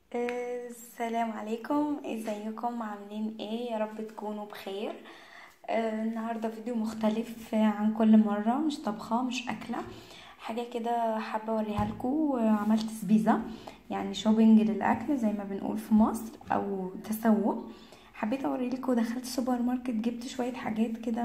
السلام عليكم ازيكم عاملين ايه يا رب تكونوا بخير آه، النهارده فيديو مختلف عن كل مره مش طبخه مش اكله حاجه كده حابه اوريها لكم عملت سبيزا يعني شوبينج للاكل زي ما بنقول في مصر او تسوق حبيت اوري لكم دخلت سوبر ماركت جبت شويه حاجات كده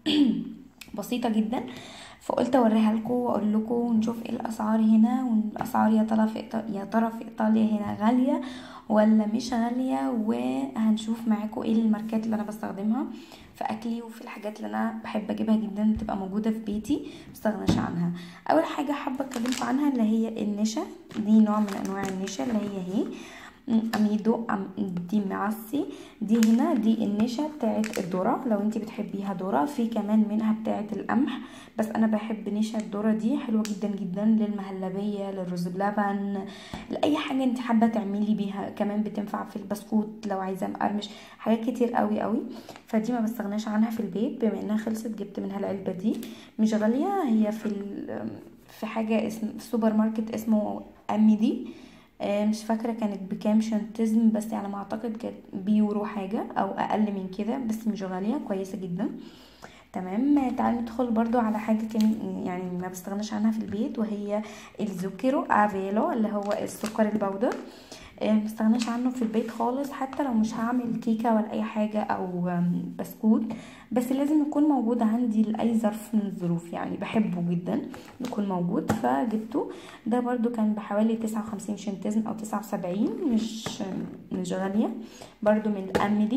بسيطه جدا فقلت اوريها لكم واقول لكم نشوف ايه الاسعار هنا والاسعار يا ترى في إيطاليا يا ترى في ايطاليا هنا غاليه ولا مش غاليه وهنشوف معاكم ايه الماركات اللي انا بستخدمها في اكلي وفي الحاجات اللي انا بحب اجيبها جدا تبقى موجوده في بيتي مستغناش عنها اول حاجه حابه اتكلمكم عنها اللي هي النشا دي نوع من انواع النشا اللي هي هي اميدو أم دي معسي دي هنا دي النشا بتاعت الذره لو انت بتحبيها ذره في كمان منها بتاعت القمح بس انا بحب نشا الذره دي حلوه جدا جدا للمهلبيه للرز بلبن لاي حاجه انت حابه تعملي بيها كمان بتنفع في البسكوت لو عايزاه مقرمش حاجات كتير قوي قوي فدي ما بستغناش عنها في البيت بما انها خلصت جبت منها العلبه دي مش غاليه هي في في حاجه اسم في سوبر ماركت اسمه اميدي مش فاكرة كانت بكام شنتزم بس على ما اعتقد كانت بيورو حاجة او اقل من كده بس مش غالية كويسة جدا تمام تعالوا ندخل برضو على حاجة كان يعني ما بستغناش عنها في البيت وهي الزوكيرو افيلو اللي هو السكر البودر مستغناش عنه في البيت خالص حتى لو مش هعمل كيكه ولا اي حاجه او بسكوت بس لازم يكون موجود عندي لاي ظرف من الظروف يعني بحبه جدا يكون موجود فجبته ده برضو كان بحوالي تسعة وخمسين شنتزم او تسعة وسبعين مش مش غاليه برضو من الاميلي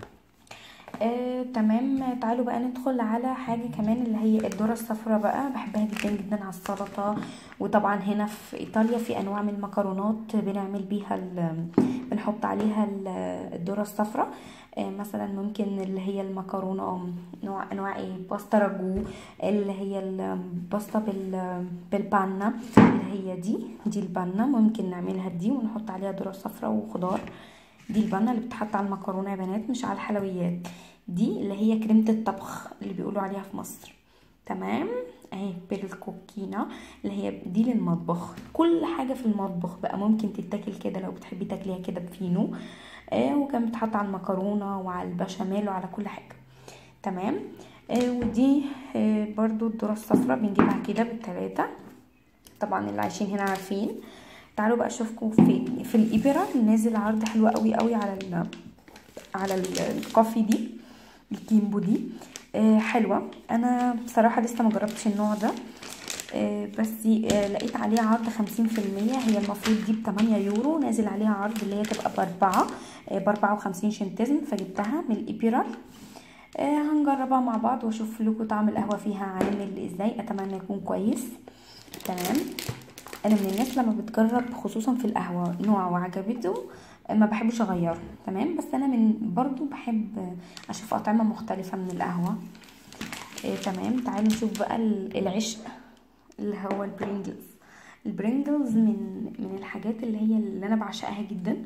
آه، تمام تعالوا بقى ندخل على حاجة كمان اللي هي الذرة الصفراء بقى بحبها جدا جدا على السلطة وطبعا هنا في ايطاليا في انواع من المكرونات بنعمل بيها بنحط عليها الذرة الصفراء آه، مثلا ممكن اللي هي المكرونة نوع انواع ايه باستا راجو اللي هي الباستا بالبانا اللي هي دي دي البانا ممكن نعملها دي ونحط عليها ذرة صفراء وخضار دي البنه اللي بتحط على المكرونه يا بنات مش على الحلويات دي اللي هي كريمه الطبخ اللي بيقولوا عليها في مصر تمام اهي بالكوكينا اللي هي دي للمطبخ كل حاجه في المطبخ بقى ممكن تتاكل كده لو بتحبي تاكليها كده بفينو آه وكان بتحط على المكرونه وعلى البشاميل وعلى كل حاجه تمام آه ودي آه برضو الذره الصفراء بنجيبها كده بالتلاتة طبعا اللي عايشين هنا عارفين تعالوا بقى اشوفكم في في الايبرا نازل عرض حلو قوي قوي على ال على الكوفي دي الكيمبو دي آه حلوه انا بصراحه لسه ما جربتش النوع ده آه بس آه لقيت عليها عرض خمسين في المية هي المفروض دي بتمانية يورو نازل عليها عرض اللي هي تبقى باربعة آه باربعة وخمسين شنتزم فجبتها من الايبرال آه هنجربها مع بعض واشوف لكم طعم القهوه فيها عامل ازاي اتمنى يكون كويس تمام انا من الناس لما بتجرب خصوصا في القهوه نوع وعجبته ما بحبش اغيره تمام بس انا من برضو بحب اشوف اطعمه مختلفه من القهوه إيه تمام تعالوا نشوف بقى العشق اللي هو البرينجلز البرينجلز من من الحاجات اللي هي اللي انا بعشقها جدا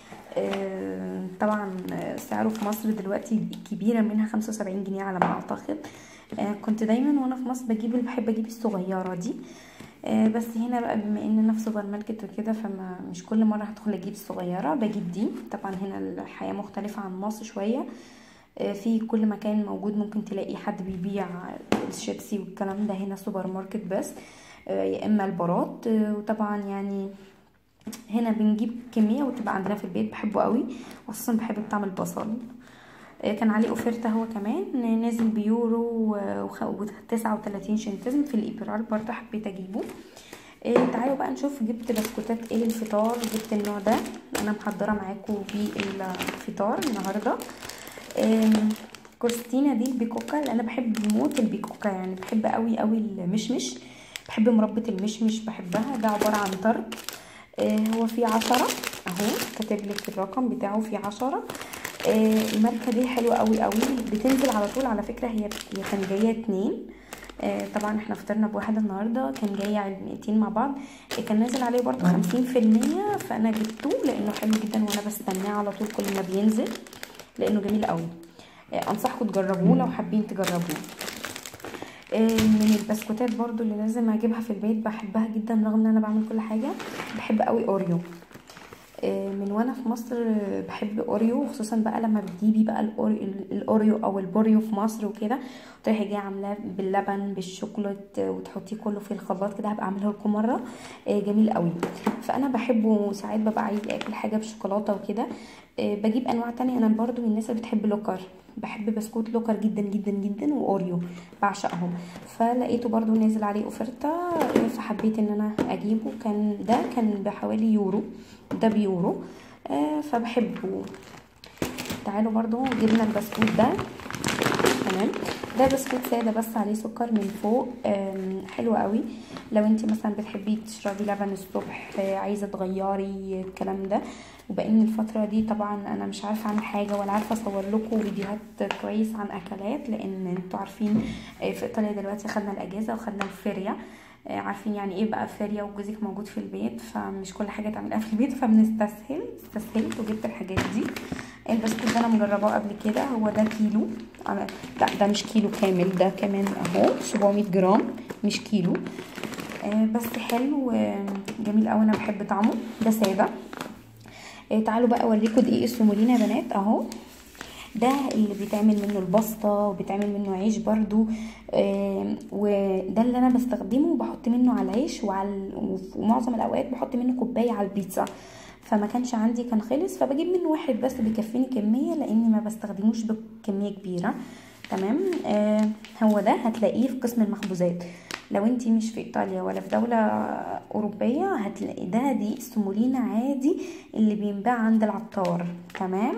إيه طبعا سعره في مصر دلوقتي الكبيره منها خمسة وسبعين جنيه على ما اعتقد إيه كنت دايما وانا في مصر بجيب اللي بحب اجيب الصغيره دي بس هنا بقى بما ان انا في سوبر ماركت وكده فما مش كل مره هدخل اجيب الصغيره بجيب دي طبعا هنا الحياه مختلفه عن مصر شويه في كل مكان موجود ممكن تلاقي حد بيبيع الشيبسي والكلام ده هنا سوبر ماركت بس يا اما البارات وطبعا يعني هنا بنجيب كميه وتبقى عندنا في البيت بحبه قوي خصوصا بحب طعم البصل كان عليه اوفرته هو كمان نازل بيورو وتسعة وتلاتين شنتزم في الايبرال برضه حبيت اجيبه تعالوا بقى نشوف جبت بسكوتات ايه للفطار جبت النوع ده انا محضره معاكم بالفطار النهارده كورستينا دي البيكوكا اللي انا بحب موت البيكوكا يعني بحب قوي قوي المشمش بحب مربى المشمش بحبها ده عباره عن طرب هو فيه عشرة اهو كاتب لك الرقم بتاعه فيه عشرة آه الماركه دي حلوه قوي قوي بتنزل على طول على فكره هي هي كان جايه اتنين آه طبعا احنا فطرنا بواحد النهارده كان جاي علبتين مع بعض آه كان نازل عليه برضو خمسين في المية فانا جبته لانه حلو جدا وانا بستناه على طول كل ما بينزل لانه جميل قوي انصحكم تجربوه لو حابين تجربوه من البسكوتات برضو اللي لازم اجيبها في البيت بحبها جدا رغم ان انا بعمل كل حاجه بحب قوي اوريو آه، من وانا في مصر آه، بحب اوريو خصوصا بقى لما بتجيبي بقى الأوريو, الاوريو او البوريو في مصر وكده تروحي جايه عاملاه باللبن بالشوكولات آه، وتحطيه كله في الخلاط كده هبقى اعمله لكم مره آه، جميل قوي فانا بحبه ساعات ببقى عايزه اكل حاجه بالشوكولاته وكده آه، بجيب انواع تانية انا برضو من الناس اللي بتحب لوكر بحب بسكوت لوكر جدا جدا جدا واوريو بعشقهم فلقيته برضو نازل عليه اوفرتا آه، فحبيت ان انا اجيبه كان ده كان بحوالي يورو ده بيورو آه، فبحبه تعالوا برضو جبنا البسكوت ده تمام ده بسكوت ساده بس عليه سكر من فوق آم، حلو قوي لو انت مثلا بتحبي تشربي لبن الصبح آه، عايزه تغيري الكلام ده وبان الفتره دي طبعا انا مش عارفه اعمل حاجه ولا عارفه اصور لكم فيديوهات كويس عن اكلات لان انتوا عارفين آه، في ايطاليا دلوقتي خدنا الاجازه وخدنا الفيريا آه، عارفين يعني ايه بقى فيريا وجوزك موجود في البيت فمش كل حاجه تعملها في البيت فبنستسهل استسهلت وجبت الحاجات دي البسكوت ده انا مجرباه قبل كده هو ده كيلو أنا لا ده مش كيلو كامل ده كمان اهو 700 جرام مش كيلو آه بس حلو آه جميل قوي انا بحب طعمه ده ساده آه تعالوا بقى اوريكم دقيق السومولينا يا بنات اهو ده اللي بيتعمل منه الباستا وبيتعمل منه عيش برضو آه وده اللي انا بستخدمه وبحط منه على العيش وعلى ومعظم الاوقات بحط منه كوبايه على البيتزا فما كانش عندي كان خلص فبجيب منه واحد بس بيكفيني كميه لاني ما بستخدموش بكميه كبيره تمام آه هو ده هتلاقيه في قسم المخبوزات لو انتي مش في ايطاليا ولا في دولة اوروبية هتلاقي ده دي السمولينا عادي اللي بينباع عند العطار تمام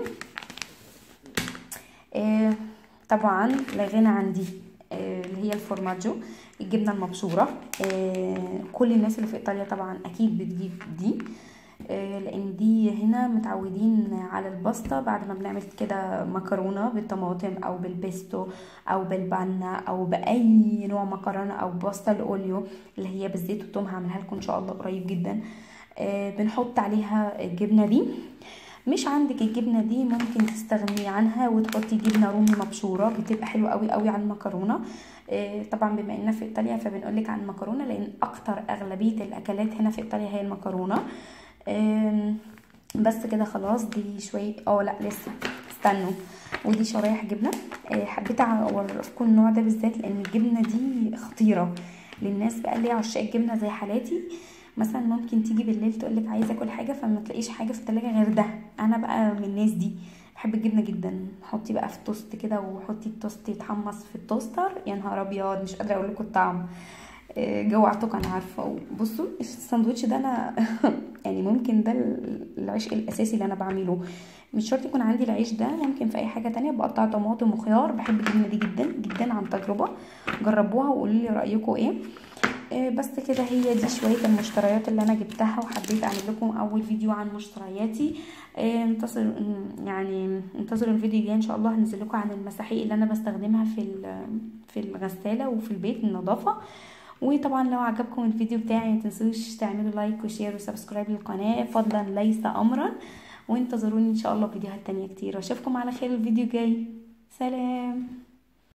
آه طبعا لا غنى عن دي آه اللي هي الفورماجو الجبنة المبشورة آه كل الناس اللي في ايطاليا طبعا اكيد بتجيب دي آه، لان دي هنا متعودين على الباستا بعد ما بنعمل كده مكرونه بالطماطم او بالبيستو او بالبانا او باي نوع مكرونه او باستا الاوليو اللي هي بالزيت والثوم هعملها لكم ان شاء الله قريب جدا آه، بنحط عليها الجبنه دي مش عندك الجبنه دي ممكن تستغني عنها وتحطي جبنه رومي مبشوره بتبقى حلوه قوي قوي على المكرونه آه، طبعا بما اننا في ايطاليا فبنقول لك عن المكرونه لان اكتر اغلبيه الاكلات هنا في ايطاليا هي المكرونه آم، بس كده خلاص دي شويه اه لا لسه استنوا ودي شرايح جبنه آه، حبيت اوريكم النوع ده بالذات لان الجبنه دي خطيره للناس بقى اللي هي عشاق الجبنه زي حالاتي مثلا ممكن تيجي بالليل تقولك عايزه اكل حاجه فما تلاقيش حاجه في التلاجة غير ده انا بقى من الناس دي بحب الجبنه جدا حطي بقى في توست كده وحطي التوست يتحمص في التوستر يا نهار ابيض مش قادره اقول لكم الطعم آه، جوعتك انا عارفه بصوا الساندوتش ده انا يعني ممكن ده العيش الاساسي اللي انا بعمله مش شرط يكون عندي العيش ده ممكن في اي حاجه تانية بقطع طماطم وخيار بحب الجبنه دي جدا جدا عن تجربه جربوها وقولوا لي رايكم ايه آه، بس كده هي دي شويه المشتريات اللي انا جبتها وحبيت اعمل لكم اول فيديو عن مشترياتي آه، انتصر يعني انتظروا الفيديو الجاي ان شاء الله هنزل لكم عن المساحيق اللي انا بستخدمها في ال- في الغساله وفي البيت النظافه وطبعا لو عجبكم الفيديو بتاعي ما تنسوش تعملوا لايك وشير وسبسكرايب للقناه فضلا ليس امرا وانتظروني ان شاء الله فيديوهات تانية كتير واشوفكم على خير الفيديو الجاي سلام